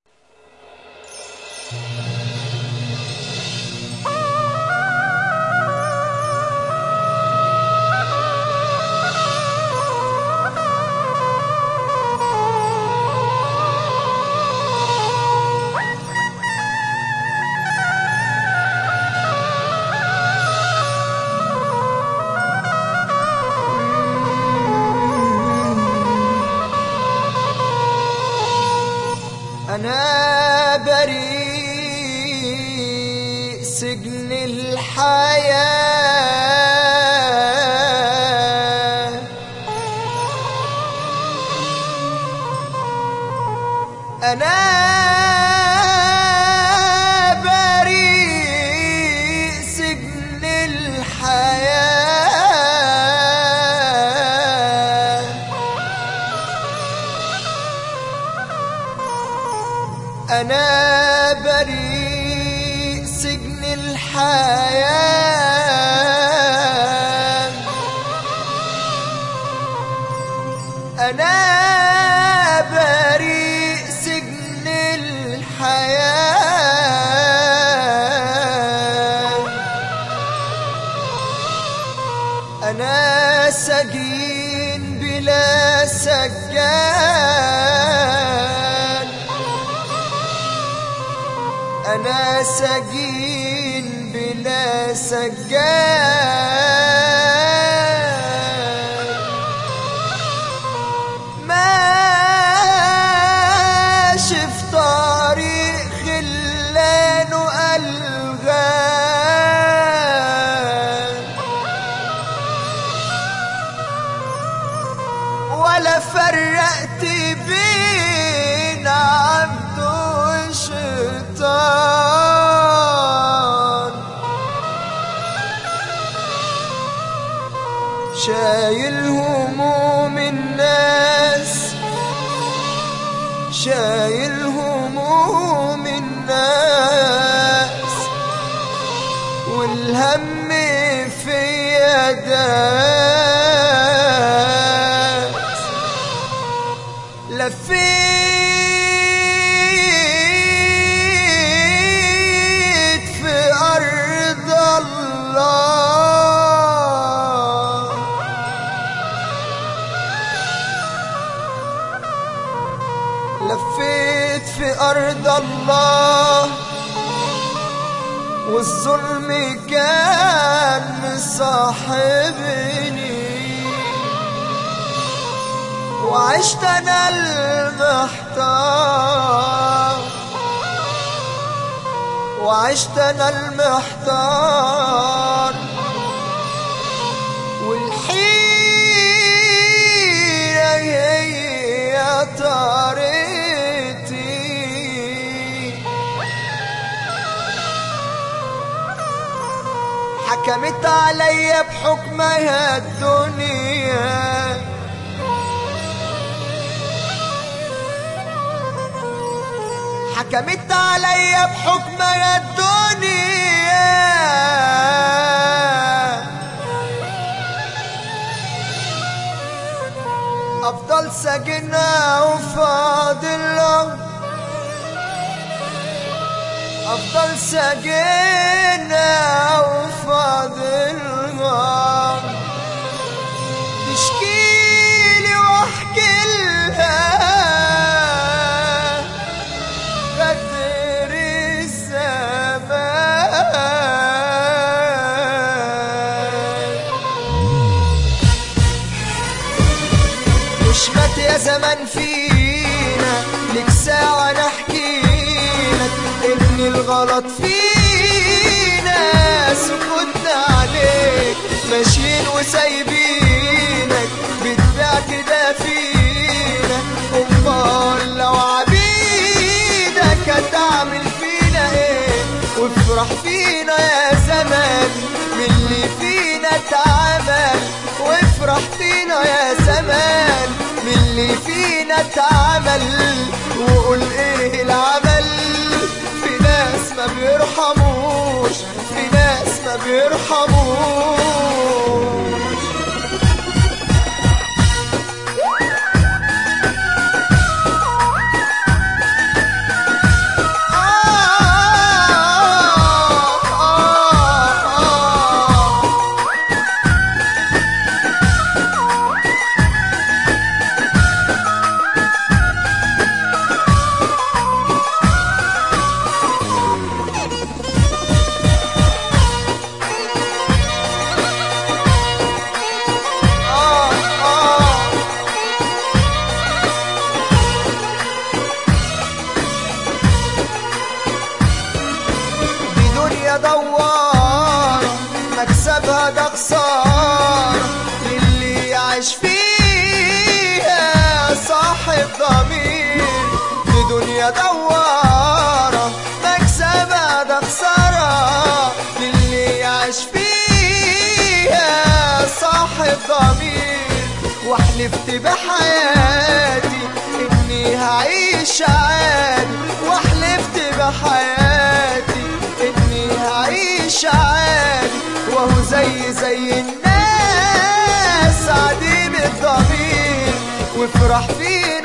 أنا بريء سجن الحياة أنا بريء سجن الحياة أنا بريء سجن الحياة أنا بريء سجن الحياة أنا سجين بلا سجان أنا سجين بلا سجان ماشي في طريق خلان وألغام ولا فرقت بين عبد وشيطان شايل هموم الناس شايل هموم الناس والهم فيا داس لفيت في أرض الله لفيت في أرض الله والظلم كان مصاحبني وعشت انا المحتار وعشت انا المحتار والحيرة هي طارتي حكمت عليا بحكمها الدنيا حكمت عليا بحكمها الدنيا افضل سجنا وفاضل افضل سجنا وفاضل تشكيلي واحكي لها غدر الزمان مش مات يا زمان فينا لك ساعة نحكي لك ان الغلط فينا سكتنا عليك ماشيين وسايبينك بتبيع كده فينا امال لو عبيدك هتعمل فينا ايه وافرح فينا يا زمان من اللي فينا اتعمل وافرح فينا يا زمان من اللي فينا اتعمل وقول ايه العمل في ناس ما بيرحموش في ناس ما بيرحموش دوارة مكسبة ده خسارة للي يعيش فيها صاحب ضمير وحلفت بحياتي اني هعيش عادي وحلفت بحياتي اني هعيش عادي وهو زي زي الناس عديم الضمير وافرح فيه